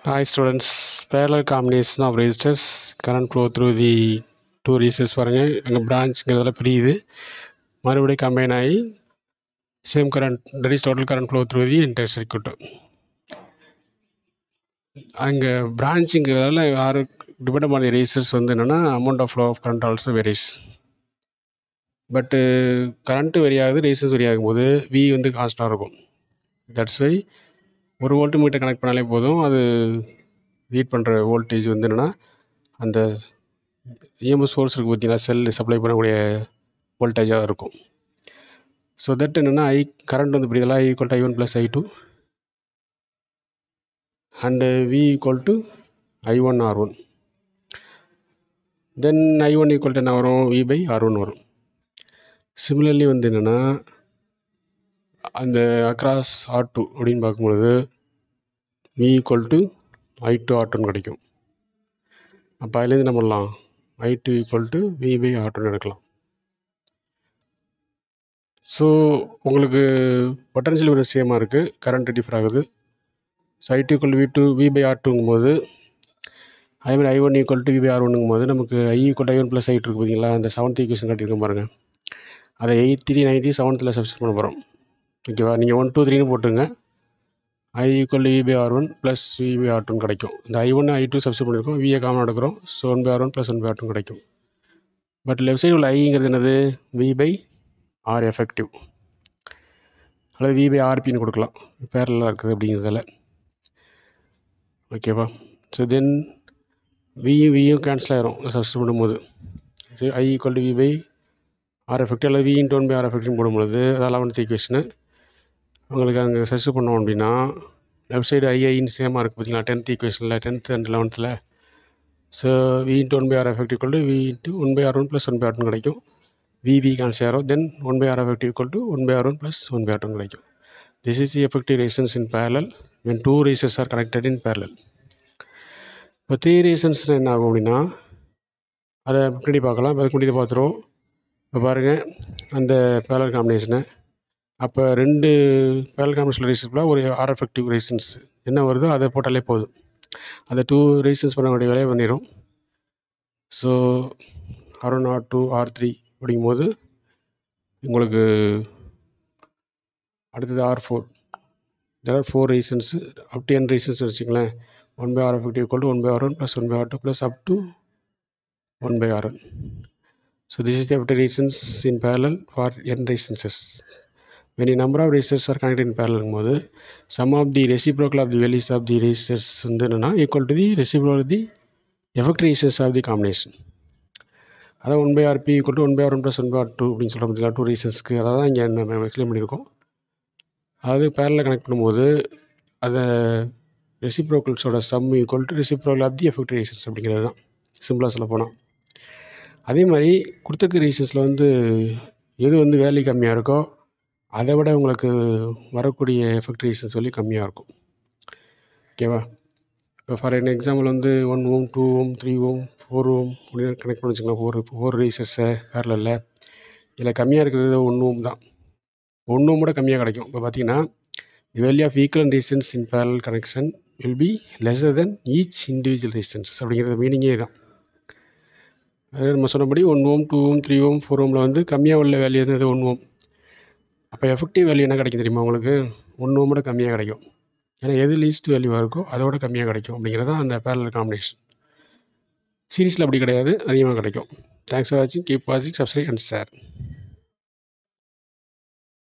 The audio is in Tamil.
Hi students, parallel combination of resistors, current flow through the two resistors பாருங்க அங்கே பிரான்ச்ங்கிறதுல பிரியுது மறுபடியும் கம்பைன் ஆகி same current that is total current flow through the inter circuit அங்கே பிரான்ச்சுங்கிறதால யாரு டிபெண்ட் ஆன் தி ரெசிஸ்டர்ஸ் வந்து என்னென்னா amount of flow of current also varies but current vary ஆகுது ரெசிஸ்டன்ஸ் வெரி ஆகும்போது வி வந்து கான்ஸ்டாக இருக்கும் தட்ஸ் வை ஒரு வோல்ட் மீட்டர் கனெக்ட் பண்ணாலே போதும் அது ரீட் பண்ணுற வோல்டேஜ் வந்து என்னென்னா அந்த இஎம்எஸ் சோர்ஸ் இருக்குது பார்த்தீங்கன்னா செல் சப்ளை பண்ணக்கூடிய வோல்டேஜாக இருக்கும் ஸோ தட் என்னென்னா ஐ கரண்ட் வந்து இப்படி இதெல்லாம் equal to I one plus I two and V equal to I one R one then I one equal to என்ன வரும் வி பை ஆர் ஒன் வரும் சிமிலர்லி வந்து என்னென்னா அந்த அக்ராஸ் ஆர் டூ அப்படின்னு பார்க்கும்பொழுது V equal to I two R டூன்னு கிடைக்கும் அப்போ அதுலேருந்து என்ன பண்ணலாம் I two equal to V by R டூன்னு எடுக்கலாம் ஸோ உங்களுக்கு பொட்டன்ஷியல் ஒரு சேமாக இருக்குது கரண்ட் டிஃபர் ஆகுது so I two equal V two V by R டூங்கும் போது அதே மாதிரி I one equal to V by R ஒன்னுங்கும் போது நமக்கு I equal I one plus I இருக்குது பார்த்தீங்களா அந்த செவன்த் ஈக்குவேஷன் காட்டியிருக்கோம் பாருங்கள் அதை எயிட் த்ரீ நைன்ட்டி செவன்த்தில் சப்ஸ்ட் பண்ண போகிறோம் ஓகேவா நீங்கள் ஒன் டூ த்ரீன்னு போட்டுங்க I equal V by R one plus V by R டூன்னு கிடைக்கும் இந்த I one I two substitute பண்ணியிருக்கோம் விஏ காமன் எடுக்கிறோம் so one by R one plus one by R two கிடைக்கும் பட் லெஃப்ட் சைடு உள்ள ஐங்கிறது என்னது வி பை ஆர் எஃபெக்டிவ் அல்லது வி பை ஆர்பின்னு கொடுக்கலாம் பேரலாக இருக்குது அப்படிங்கிறதால ஓகேவா ஸோ தென் வியும் வியும் கேன்சல் ஆயிரும் சப்ஸ்ட் பண்ணும்போது so I equal to V by R effect அல்லது V into one by R எஃபெக்ட்னு போடும்பொழுது அது லெவன்த் ஈக்குவேஷனு உங்களுக்கு அங்கே சர்ச் பண்ணோம் அப்படின்னா லெஃப்ட் சைடு ஐஐன்னு சேமாக இருக்குது பார்த்தீங்களா டென்த் ஈக்குவேஷனில் டென்த் அண்ட் லெவன்த்தில் so V into one by R effect equal to V into one by R one plus one by R two கிடைக்கும் விவி கேன்சல் ஆகும் then one by R effect equal to one by R one plus one by R two கிடைக்கும் this is the effective resistance in parallel when two ரேசஸ் ஆர் கனெக்டட் இன் பேரலல் இப்போ த்ரீ ரீசன்ஸில் என்ன ஆகும் அப்படின்னா அதை பின்னாடி பார்க்கலாம் இப்போ அதுக்கு முன்னாடி பார்த்துருவோம் இப்போ பாருங்கள் அந்த பேரல் காம்பினேஷனை அப்போ ரெண்டு பேரல் காம்பினேஷன் ரீசன்ஸில் ஒரு ஆர் எஃபெக்டிவ் ரீசன்ஸ் என்ன வருதோ அதை போட்டாலே போதும் அந்த டூ ரீசன்ஸ் பண்ணக்கூடிய வேலையை பண்ணிடும் so R one R two R three அப்படிங்கும்போது உங்களுக்கு அடுத்தது R four there R four resistance up to N resistance வச்சுங்களேன் one by R effect equal to one by R one plus one by R two plus up to one by R one so this is the effective resistance in parallel for N resistances when a number of resistors are connected in parallel போது sum of the reciprocal of the values of the resistors வந்து என்னென்னா equal to the reciprocal of the effect resistors of the combination அதான் one by R P equal to one by R one plus one by R two அப்படின்னு சொல்ல பார்த்தீங்களா டூ ரீசன்ஸ்க்கு அதை தான் இங்கே நம்ம எக்ஸ்பிளைன் பண்ணியிருக்கோம் அதாவது பேரலில் கனெக்ட் பண்ணும்போது அதை ரெசிப்ரோக்கல்ஸோட sum equal to reciprocal of the effect resistance அப்படிங்கிறது தான் சிம்பிளாக சொல்ல போனால் அதே மாதிரி கொடுத்துருக்க ரீசன்ஸில் வந்து எது வந்து வேல்யூ கம்மியாக இருக்கோ அதை விட உங்களுக்கு வரக்கூடிய எஃபெக்ட் ரீசன்ஸ் சொல்லி கம்மியாக இருக்கும் ஓகேவா இப்போ ஃபார் என் எக்ஸாம்பிள் வந்து one ohm two ohm three ohm four ohm அப்படின்னு கனெக்ட் பண்ணி வச்சுக்கலாம் ஃபோர் ஃபோர் ரீசஸை பேரலில் இதில் கம்மியாக இருக்கிறது ஒன் ஓம் தான் ஒன்று ஓம் கூட கம்மியாக கிடைக்கும் இப்போ பார்த்தீங்கன்னா the value of equal resistance in parallel connection will be lesser than each individual resistance அப்படிங்கிறது மீனிங்கே தான் அது நம்ம சொன்னபடி one ohm two ohm three ohm four ஓமில் வந்து கம்மியாக உள்ள வேல்யூ இருந்தது ஒன் ஓம் அப்போ எஃபெக்டிவ் வேல்யூ என்ன கிடைக்கும் தெரியுமா உங்களுக்கு ஒன்று ஓமோட கம்மியாக கிடைக்கும் ஏன்னா எது லீஸ்ட் வேல்யூவாக இருக்கோ அதோட கம்மியாக கிடைக்கும் அப்படிங்கிறது தான் அந்த பேரலல் காம்பினேஷன் சீரீஸில் அப்படி கிடையாது அதிகமாக கிடைக்கும் தேங்க்ஸ் ஃபார் வாட்சிங் கீப் வாட்சிங் சப்ஸ்கிரைப் அண்ட் ஷேர்